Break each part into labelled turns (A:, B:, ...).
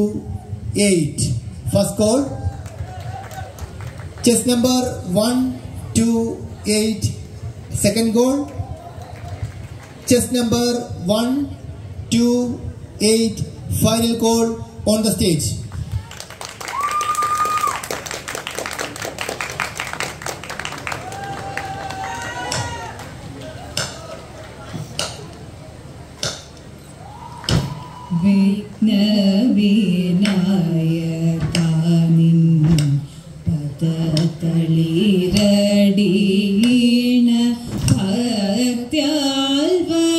A: eight. First call. Chess number one, two, eight. Second goal. Chess number one, two, eight. Final call on the stage.
B: വിഘ്നവിനായകാനിൻ പദതളിരടീണ ഭക്ത്യാൽ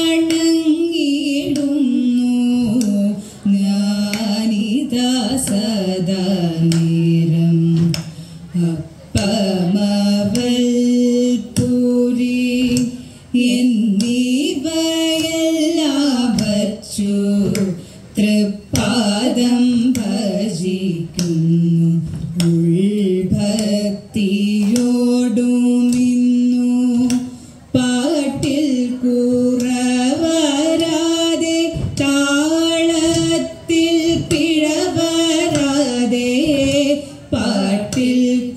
B: വണങ്ങിടുന്നു ഞാനിതാ സദാ നേരം അപ്പമവൽ പൂരി എന്നിവയെല്ലാം വച്ചു തൃപ്പാദം ഭജിക്കുന്നു ഉൾഭക്തിയോടുമിന്നു പാട്ടിൽ കുറവരാതെ താളത്തിൽ പിഴവരാതെ പാട്ടിൽ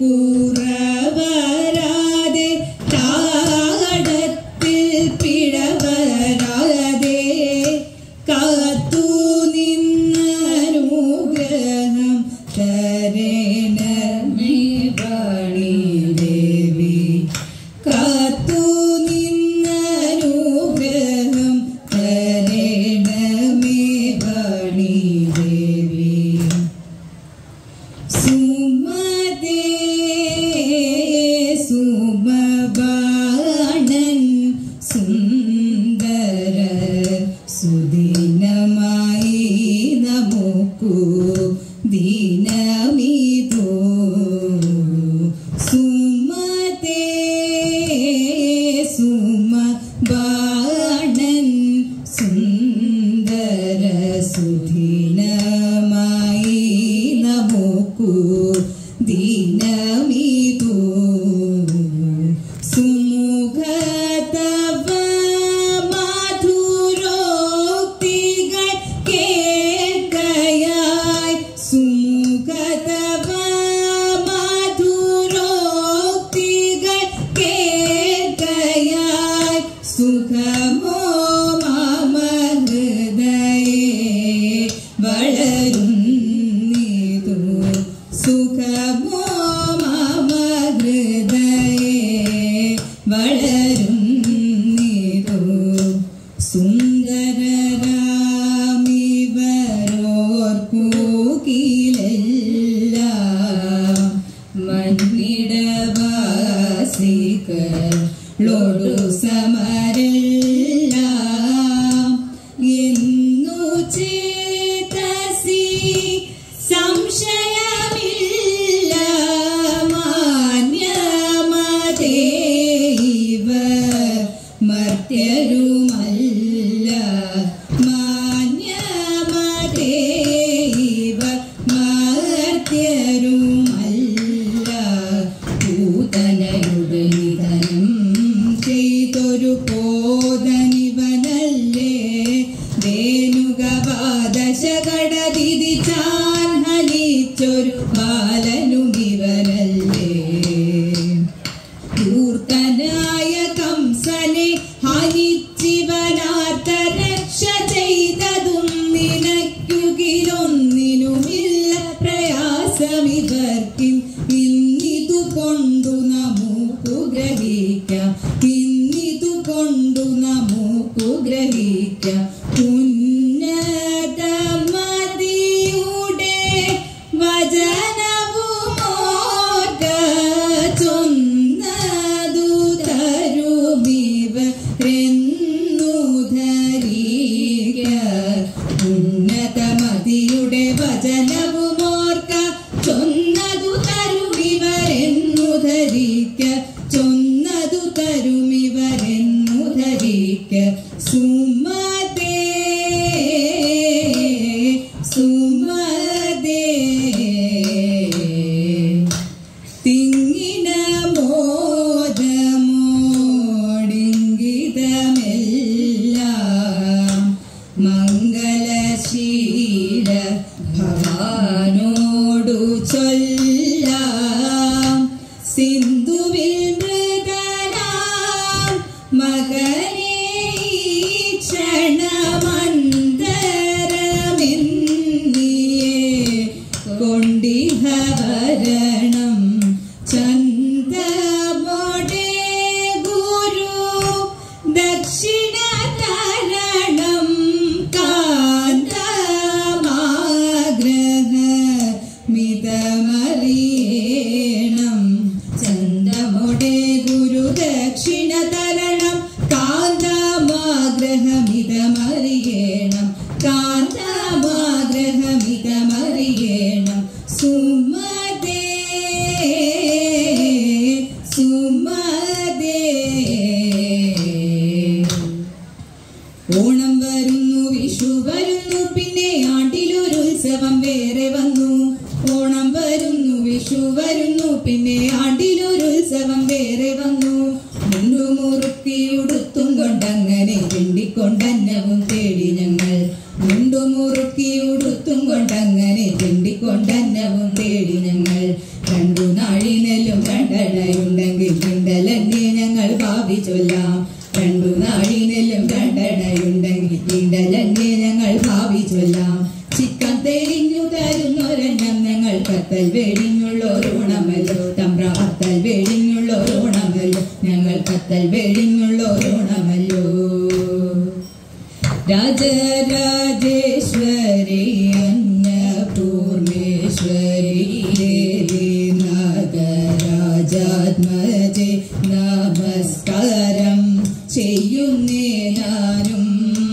B: കുറവരാതെ താളത്തിൽ പിഴവരാതെ കാത്തു നിന്നനുഗ്രഹം തരണമേ വാണി ദേവി കാത്തു നിന്നനുഗ്രഹം തരണമേ വാണി ദേവി സുമതേ സുമബാണൻ സുന്ദര സുദിനമായി നമുക്കു ദിനമിതു സുമതേ സുമബാണൻ സുന്ദര സുദിനമായി നമുക്കു ദിനമിതു സുമുഖതവ മധുരോക്തികൾ കേൾക്കയായി സുമുഖതവ മധുരോക്തികൾ കേൾക്കയായി സുഖമോ മമ ഹൃദയേ വളരുന്നിതു സുഖമോ മമ ഹൃദയേ വളരുന്നിതു സുന്ദരരാമിവരോർക്കൂകിലെല്ലാം മണ്ണിടവാസികളോടു സമരെല്ലാം എന്നു ചേതസി സംശയമില്ല മാന്യമതേ ഇവർ മർത്യരുമല്ല മാന്യമതേ ഇവർ മർത്യരുമല്ല പൂതനയുടെ നിധനം ചെയ്തൊരു പോതനിവനല്ലേ ധേനുകപാദശകടതിരിച്ചാൻ ഹനിച്ചൊരു ബാലനുമിവനല്ലേ ധൂർത്തനായ കംസനെ ഹനിച്ചിവനാർത്ത രക്ഷ ചെയ്തതും നിനയ്ക്കുകിലൊന്നിനുമില്ല പ്രയാസമിവർക്കും ഇന്നിതു കൊണ്ടു നമുക്കു ഗ്രഹിക്കാം ഇന്നിതു കൊണ്ടു നമുക്കു ഗ്രഹിക്കാം ഉന്നതമതിയുടെ വചനവുമോർക്ക ചൊന്നതു തരുമിവരെന്നു ധരിക ഉന്നതമതിയുടെ വചനവുമോർക്ക ചൊന്നതു തരുമിവരെന്നു ധരിക്ക ചൊന്നതു തരുമിവരെന്നു ധരിക്ക സുമതേ സുമതേ തിങ്ങിന മോദമോടിങ്കിതമെല്ലാം മംഗളശീല ഭവാ വേറെ വന്നു ഓണം വരുന്നു വിഷു വരുന്നു പിന്നെ ആണ്ടിലൊരു ഉത്സവം വേറെ വന്നു മുണ്ടു മുറുക്കി ഉടുത്തും കൊണ്ടങ്ങനെ തിണ്ടിക്കൊണ്ടന്നവും തേടി ഞങ്ങൾ മുണ്ടു മുറുക്കി ഉടുത്തും കൊണ്ടങ്ങനെ തിണ്ടിക്കൊണ്ടന്നവും തേടി ഞങ്ങൾ രണ്ടു നാഴിനെല്ലും രണ്ടടയുണ്ടെങ്കിൽ കിണ്ടലന്നെ ഞങ്ങൾ ഭാവി ചൊല്ലാം രണ്ടു നാഴിനെല്ലും രണ്ടടയുണ്ടെങ്കിൽ കിണ്ടലന്നെ ഞങ്ങൾ ഭാവി ചൊല്ലാം ചിക്കൻ തെളിഞ്ഞു തരുന്നൊരെണ്ണം ഞങ്ങൾ കത്തൽ വെടിഞ്ഞുള്ളൊരോണമല്ലോ തമ്പ്രാത്തൽ വെടിഞ്ഞുള്ളൊരോണമല്ലോ ഞങ്ങൾ കത്തൽ വെടിഞ്ഞുള്ളൊരോണമല്ലോ രാജരാജേശ്വരി അന്നപൂർണേശ്വരി ദേവി നാഗരാജാത്മജെ നമസ്കാരം ചെയ്യുന്നേ ഞാനും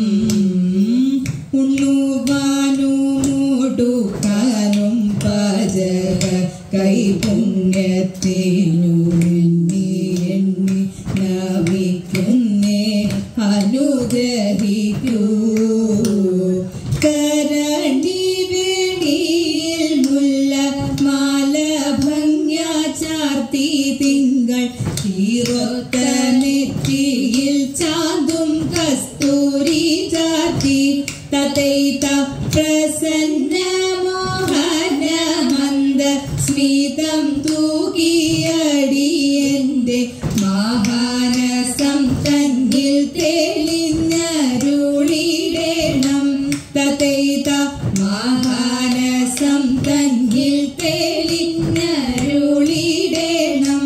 B: ഉണ്ണുവാനും മൂടുക്കാനും പാചക കൈപുണ്യത്തിനു എണ്ണി എണ്ണി നമിക്കുന്നേ അനുഗ്രഹിക്കൂ കരണി വേണിയിൽ മുല്ല മാല ഭംഗ്യ ചാർത്തി തിങ്കൾ തീരൊത്ത നെറ്റിയിൽ ചാന്തും കസ്തൂരി ചാർത്തി തതൈത പ്രസന്ന മോഹന മന്ദ സ്മിതം തൂകിയടിയന്റെ മഹാനസം തന്നിൽ തെളിഞ്ഞരുളിടേണം തതൈത മഹാനസം തന്നിൽ തെളിഞ്ഞരുളിടേണം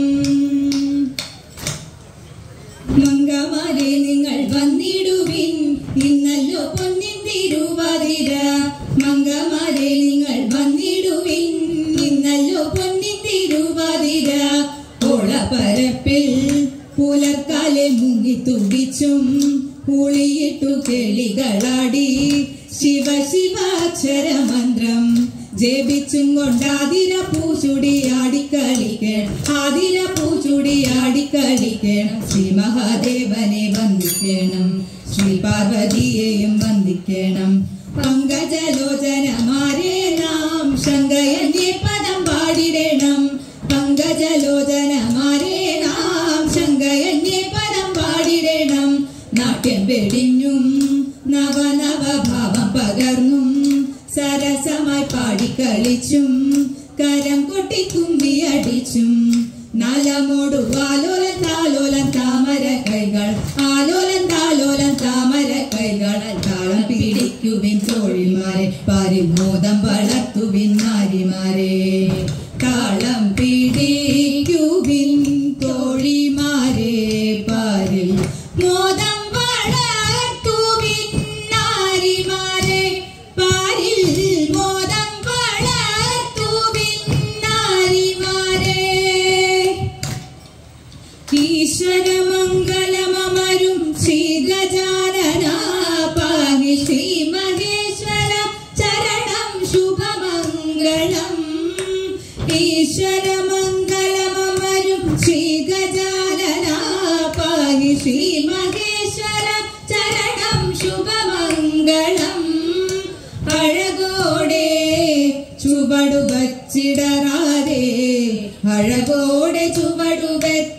B: മംഗമാരെ നിങ്ങൾ വന്നിടുവിൻ ഇന്നല്ലോ പൊന്നിൻ തിരുവാതിര മംഗമാരെ നിങ്ങൾ വന്നിടുവിൻ ഇന്നല്ലോ പൊന്നിൻ തിരുവാതിര ഓളപ്പരപ്പിൽ പുലർക്കാലെ മുങ്ങി തുടിച്ചും ഉളിയിട്ടു കിളികളാടി ശിവ ശിവാക്ഷര മന്ത്രം ജപിച്ചും കൊണ്ടാതിര പൂച്ചുടി ആടിക്കളിക്കണം ആതിര പൂച്ചുടി ആടിക്കളിക്കണം ശ്രീ മഹാദേവനെ വന്ദിക്കണം ശ്രീ പാർവതിയെയും വന്ദിക്കണം പങ്കജലോചനമാരെ നാം ശങ്കയന്റെ പദം പാടിടണം പങ്കജലോചനമാരെ നാം ശങ്കയന്റെ പദം പാടിടണം നാട്യം വെടിഞ്ഞും നവനവ ഭാവം പകർന്നും സരസമായി പാടിക്കളിച്ചും കരം കൊട്ടി കുമ്പി അടിച്ചും നലമോടു ആലോലൻ താലോലൻ താമര കൈകൾ ആലോലൻ താലോലൻ താമര കൈകൾ താളം പിടിക്കുവിൻ തോഴിമാരെ പരിമോദം വളർത്തുവിൻ നാരിമാരെ താളം പിടിക്കുവിൻ തോഴിമാരെ പാരിൽ മോദം വളർത്തുവിൻ നാരിമാരെ പാരിൽ മോദം വളർത്തുവിൻ നാരിമാരെ ഈശ്വരമംഗലമരും ശ്രീഗജാനന പാഹി ശ്രീ മഹേശ്വര ചരണം ശുഭമംഗളം ഈശ്വരമംഗലമരും ശ്രീഗജാനന പാഹി ശ്രീ മഹേശ്വര ചരണം ശുഭമംഗളം അഴകോടെ ചുവടു വച്ചിടറാതെ അഴകോടെ ചുവടു വെച്ച്